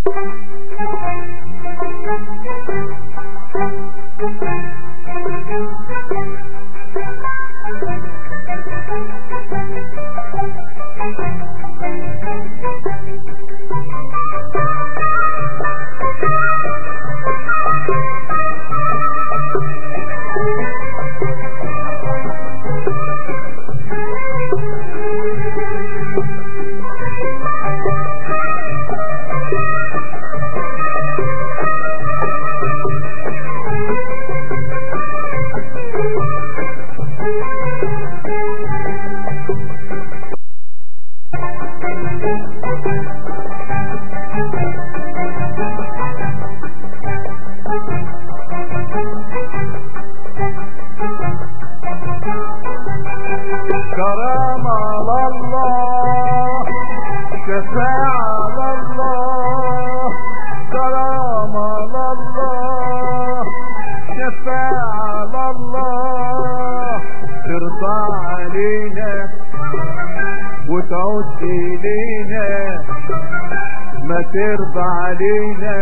كرامة على الله شفاعة على الله كرامة على الله شفاعة على الله ترضى علينا وتعود إلينا ما ترضى علينا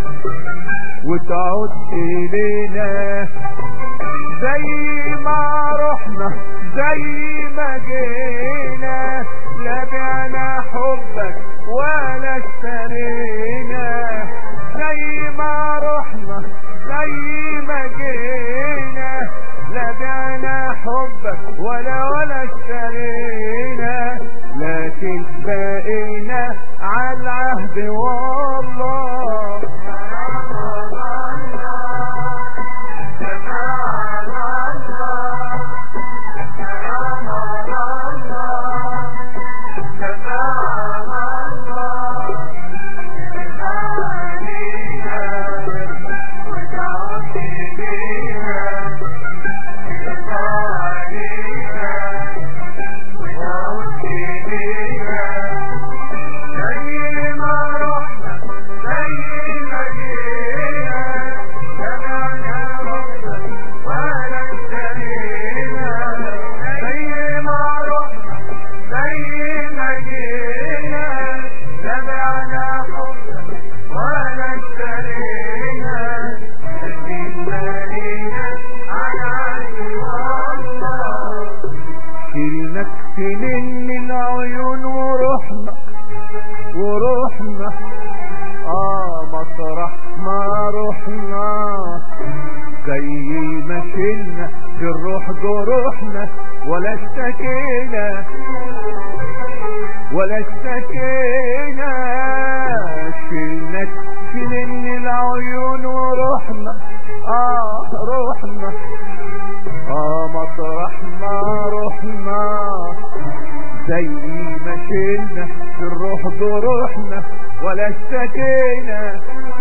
وتعود إلينا زي ما رحنا زي ما جينا لا بعنا حبك ولا اشترينا زي ما رحنا زي ما جينا لا بعنا حبك ولا ولا اشترينا لكن بقينا على العهد والله شيلناك سنين من عيون ورحنا ورحنا اه مطرح ما رحنا زي ما شلنا بالروح جروحنا ولا اشتكينا ولا اشتكينا شلناك سنين من العيون ورحنا اه رحنا اه مطرح ما رحنا زي ما شلنا في الروح جروحنا ولا اشتكينا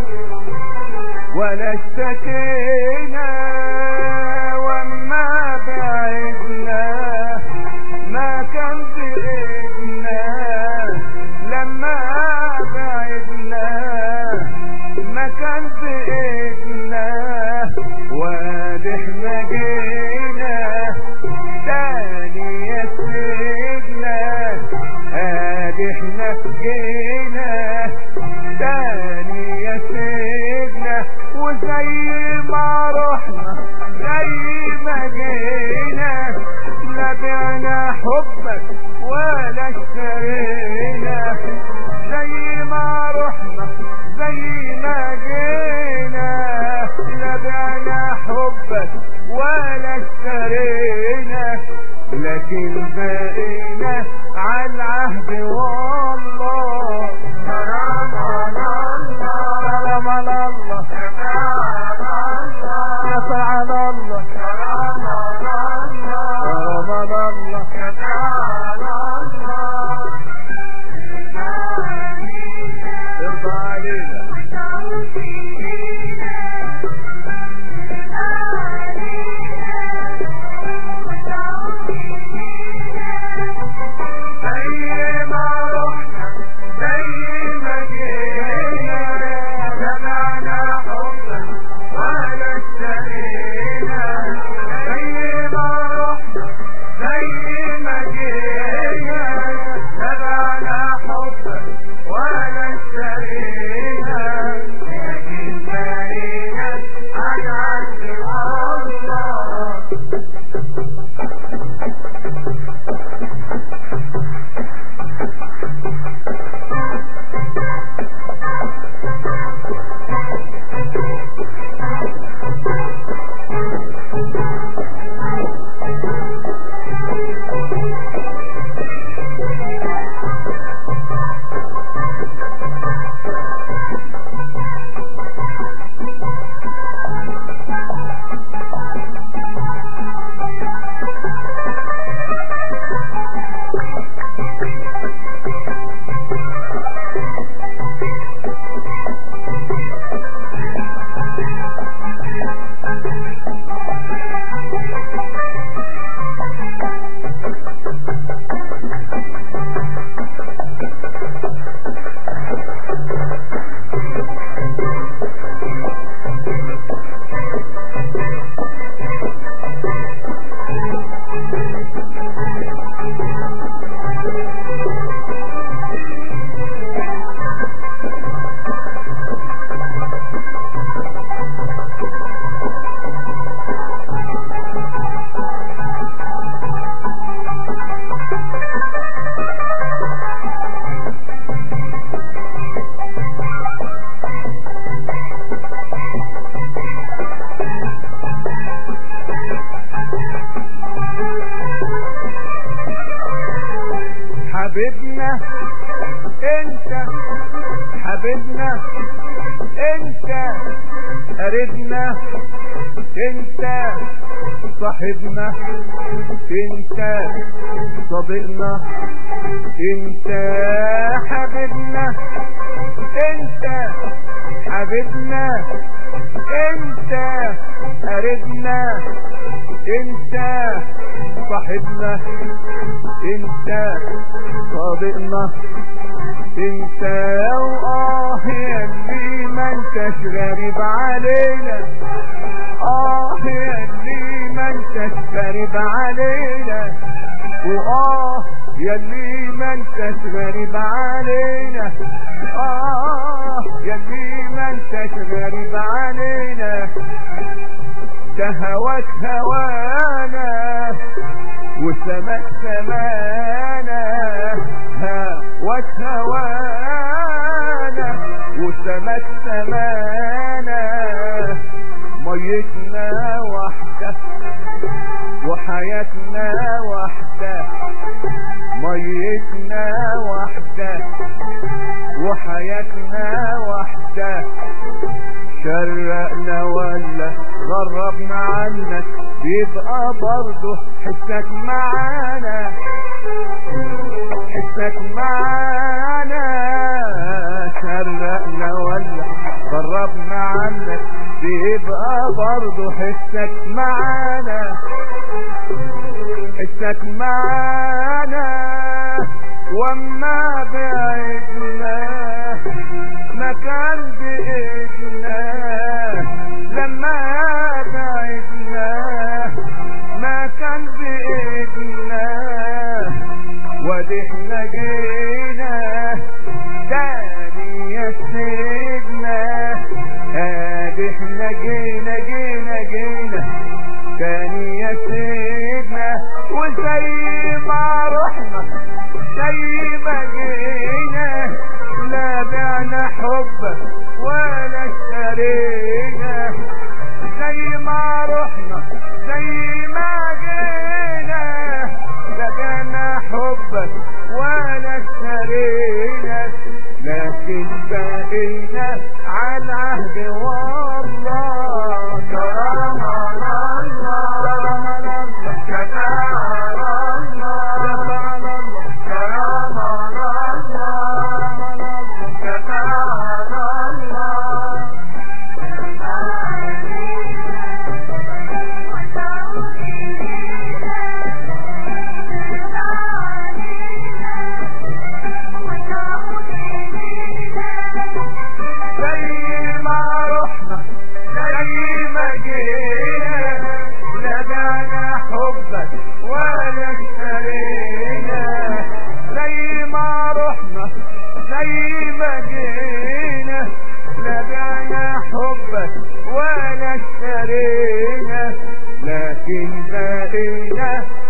ولا اشتكينا وما بعدنا ما كان بإيدنا لما بعدنا ما كان بإيدنا واضح ما جينا تاني يا سيدنا ادي احنا جينا تاني يا سيدنا وزي ما رحنا زي ما جينا لا بعنا حبك ولا اشترينا زي ما رحنا زي ما جينا لا بعنا حبك ولا اشترينا لكن بقينا على العهد والله سلام على الله سلام على الله شفاعة على الله سلام على الله انت حبيبنا انت قريبنا انت صاحبنا انت صديقنا انت حبيبنا انت حبيبنا انت قريبنا انت صاحبنا انت صديقنا انت واه يلي ما انتش غريب علينا اه يلي ما انتش غريب علينا واه يلي ما انتش غريب علينا اه يلي ما انتش غريب علينا ده هواك هوانا وسماك سمانا هواك هوانا وسماك سمانا ميتنا وحدة وحياتنا وحدة ميتنا وحدة وحياتنا وحدة شرقنا ولا غربنا عنك بيبقى برضه حسك معانا حسك معانا شرقنا ولا غربنا عنك بيبقى برضه حسك معانا حسك معانا وما بعدنا مكان بإيدنا لما بعدنا مكان بإيدنا وادي احنا جينا تاني يا سيدنا ادي احنا جينا جينا جينا تاني يا سيدنا وزي ما رحنا زي ما جينا لا بعنا حبك ولا اشترينا زي ما رحنا زي ما جينا لا بعنا حبك ولا اشترينا لكن بقينا على عهد والله كرم على الله كرم على الله كرم على الله كرم على الله كرم على الله زي ما رحنا زي ما جينا لا بعنا حبك ولا اشترينا زي ما رحنا زي ما جينا لا بعنا حبك ولا اشترينا لكن بقينا